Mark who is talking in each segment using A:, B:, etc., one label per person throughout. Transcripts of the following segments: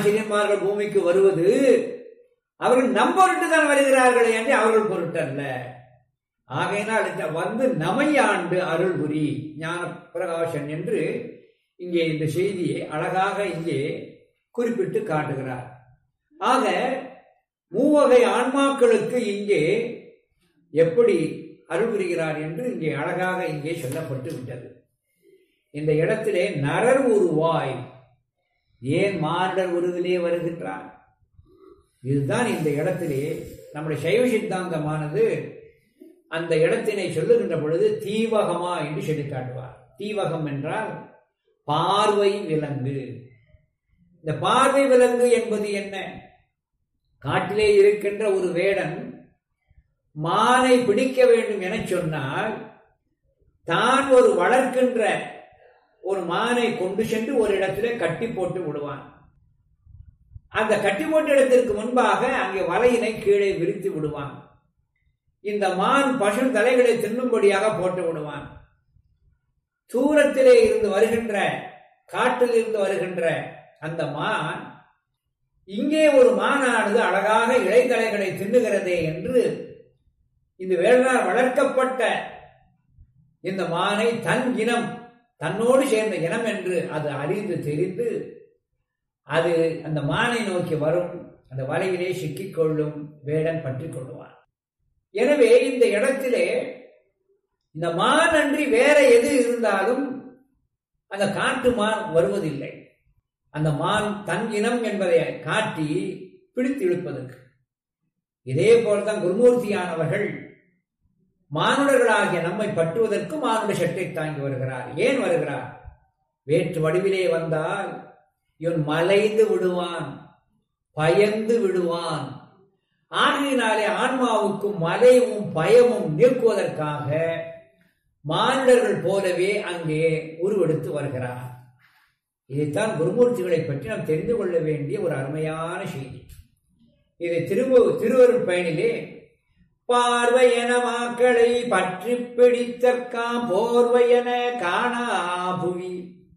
A: ஆசிரியன்மார்கள் பூமிக்கு வருவது அவர்கள் நம் பொருட்டு தான் வருகிறார்கள் என்று அவர்கள் பொருட்டு அல்ல ஆகையினால் இந்த வந்து நமையாண்டு அருள் புரி ஞான பிரகாசன் என்று இங்கே இந்த செய்தியை அழகாக இங்கே குறிப்பிட்டு காட்டுகிறார் ஆக மூவகை ஆன்மாக்களுக்கு இங்கே எப்படி அருள் புரிகிறார் என்று இங்கே அழகாக இங்கே சொல்லப்பட்டு விட்டது இந்த இடத்திலே நரர் உருவாய் ஏன் மாண்டர் உருவிலே வருகின்றார் இதுதான் இந்த இடத்திலே நம்முடைய சைவ சித்தாந்தமானது அந்த இடத்தினை சொல்லுகின்ற பொழுது தீவகமா என்று சொல்லி காட்டுவார் தீவகம் என்றால் பார்வை விலங்கு இந்த பார்வை விலங்கு என்பது என்ன காட்டிலே இருக்கின்ற ஒரு வேடன் மானை பிடிக்க வேண்டும் என சொன்னால் தான் ஒரு வளர்க்கின்ற ஒரு மானை கொண்டு சென்று ஒரு இடத்திலே கட்டி போட்டு விடுவான் அந்த கட்டி போட்ட இடத்திற்கு முன்பாக அங்கே வலையினை கீழே விரித்து விடுவான் இந்த மான் பசு தலைகளை தின்னும்படியாக போட்டு விடுவான் தூரத்திலே இருந்து வருகின்ற காட்டில் இருந்து வருகின்ற அந்த மான் இங்கே ஒரு மானானது அழகாக இலைத்தலைகளை தின்னுகிறதே என்று இந்த வேளாண் வளர்க்கப்பட்ட இந்த மானை தன் இனம் தன்னோடு சேர்ந்த இனம் என்று அது அறிந்து தெரிந்து அது அந்த மானை நோக்கி வரும் அந்த வலையிலே சிக்கிக் கொள்ளும் வேடன் பற்றி கொள்ளுவான் எனவே இந்த இடத்திலே இந்த மான் அன்றி வேற எது இருந்தாலும் அந்த காட்டு மான் வருவதில்லை அந்த மான் தன் இனம் என்பதை காட்டி பிடித்து இழுப்பதற்கு இதே போல்தான் குருமூர்த்தியானவர்கள் மானுடர்களாகிய நம்மை பற்றுவதற்கு மானுட சட்டை தாங்கி வருகிறார் ஏன் வருகிறார் வேற்று வடிவிலே வந்தால் இவன் மலைந்து விடுவான் பயந்து விடுவான் ஆகையினாலே ஆன்மாவுக்கும் மலையும் பயமும் நீக்குவதற்காக மானிடர்கள் போலவே அங்கே உருவெடுத்து வருகிறார் இதைத்தான் குருமூர்த்திகளை பற்றி நாம் தெரிந்து கொள்ள வேண்டிய ஒரு அருமையான செய்தி இது திருவ திருவருட் பயனிலே பார்வையன மாக்களை பற்றி பிடித்தற்காம் போர்வையன காணாபுவி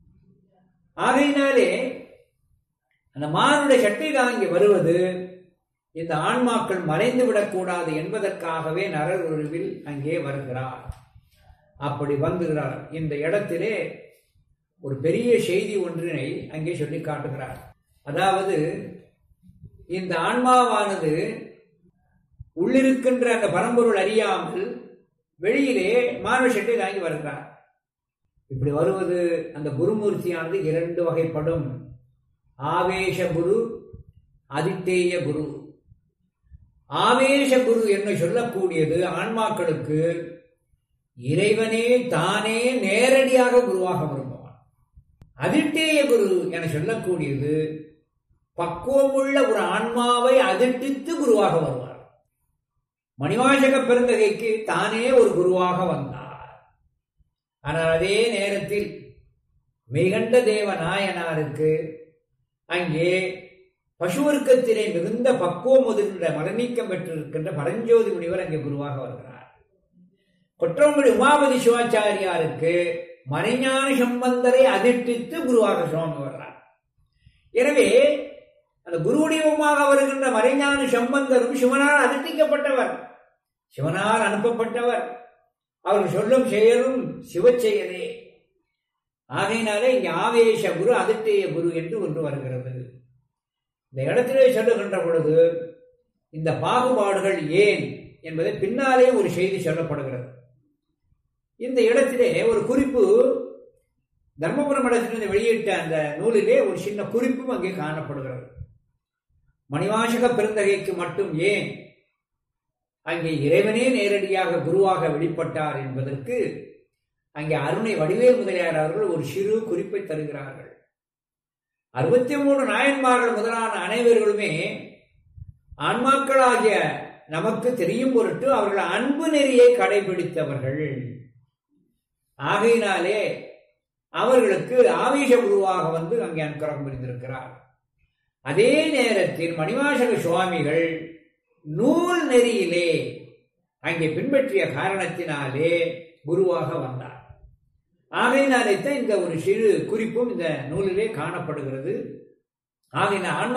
A: ஆகையினாலே அந்த மானுடைய சட்டை தாங்கி வருவது இந்த ஆன்மாக்கள் மறைந்து விடக்கூடாது என்பதற்காகவே நரர் உருவில் அங்கே வருகிறார் அப்படி வந்துகிறார் இந்த இடத்திலே ஒரு பெரிய செய்தி ஒன்றினை அங்கே சொல்லி காட்டுகிறார் அதாவது இந்த ஆன்மாவானது உள்ளிருக்கின்ற அந்த பரம்பொருள் அறியாமல் வெளியிலே மாணவ சட்டை தாங்கி வருகிறார் இப்படி வருவது அந்த குருமூர்த்தியானது இரண்டு வகைப்படும் ஆவேச குரு அதித்தேய குரு ஆவேச குரு என்று சொல்லக்கூடியது ஆன்மாக்களுக்கு இறைவனே தானே நேரடியாக குருவாக விரும்புவான் அதிர்ட்டேய குரு என சொல்லக்கூடியது பக்குவமுள்ள ஒரு ஆன்மாவை அதிர்ட்டித்து குருவாக வருவார் மணிவாசக பெருந்தகைக்கு தானே ஒரு குருவாக வந்தார் ஆனால் அதே நேரத்தில் மிகண்ட தேவ நாயனாருக்கு அங்கே பசுவர்க்கத்திலே மிகுந்த பக்குவம் ஒதுகின்ற மரநீக்கம் பெற்றிருக்கின்ற பரஞ்சோதி முனிவர் அங்கே குருவாக வருகிறார் கொற்றங்குடி உமாபதி சிவாச்சாரியாருக்கு மறைஞான சம்பந்தரை அதிர்ட்டித்து குருவாக சுவாமி வர்றார் எனவே அந்த குருவடிவமாக வருகின்ற மறைஞான சம்பந்தரும் சிவனால் அதிர்ட்டிக்கப்பட்டவர் சிவனால் அனுப்பப்பட்டவர் அவர் சொல்லும் செயலும் சிவச்செயலே ஆகையினாலே இங்கே ஆவேச குரு அதிர்ட்டேய குரு என்று ஒன்று வருகிறது இந்த இடத்திலே சொல்லுகின்ற பொழுது இந்த பாகுபாடுகள் ஏன் என்பதை பின்னாலே ஒரு செய்தி சொல்லப்படுகிறது இந்த இடத்திலே ஒரு குறிப்பு தர்மபுரம் மடத்திலிருந்து வெளியிட்ட அந்த நூலிலே ஒரு சின்ன குறிப்பும் அங்கே காணப்படுகிறது மணிவாசக பெருந்தகைக்கு மட்டும் ஏன் அங்கே இறைவனே நேரடியாக குருவாக வெளிப்பட்டார் என்பதற்கு அங்கே அருணை வடிவேல் முதலியார் அவர்கள் ஒரு சிறு குறிப்பை தருகிறார்கள் அறுபத்தி மூணு நாயன்மார்கள் முதலான அனைவர்களுமே ஆன்மாக்களாகிய நமக்கு தெரியும் பொருட்டு அவர்கள் அன்பு நெறியை கடைபிடித்தவர்கள் ஆகையினாலே அவர்களுக்கு ஆவேச குருவாக வந்து அங்கே அனுக்கிரகம் புரிந்திருக்கிறார் அதே நேரத்தில் மணிவாசக சுவாமிகள் நூல் நெறியிலே அங்கே பின்பற்றிய காரணத்தினாலே குருவாக வந்தார் ஆகையினாலே தான் இந்த ஒரு சிறு குறிப்பும் இந்த நூலிலே காணப்படுகிறது ஆகையினால்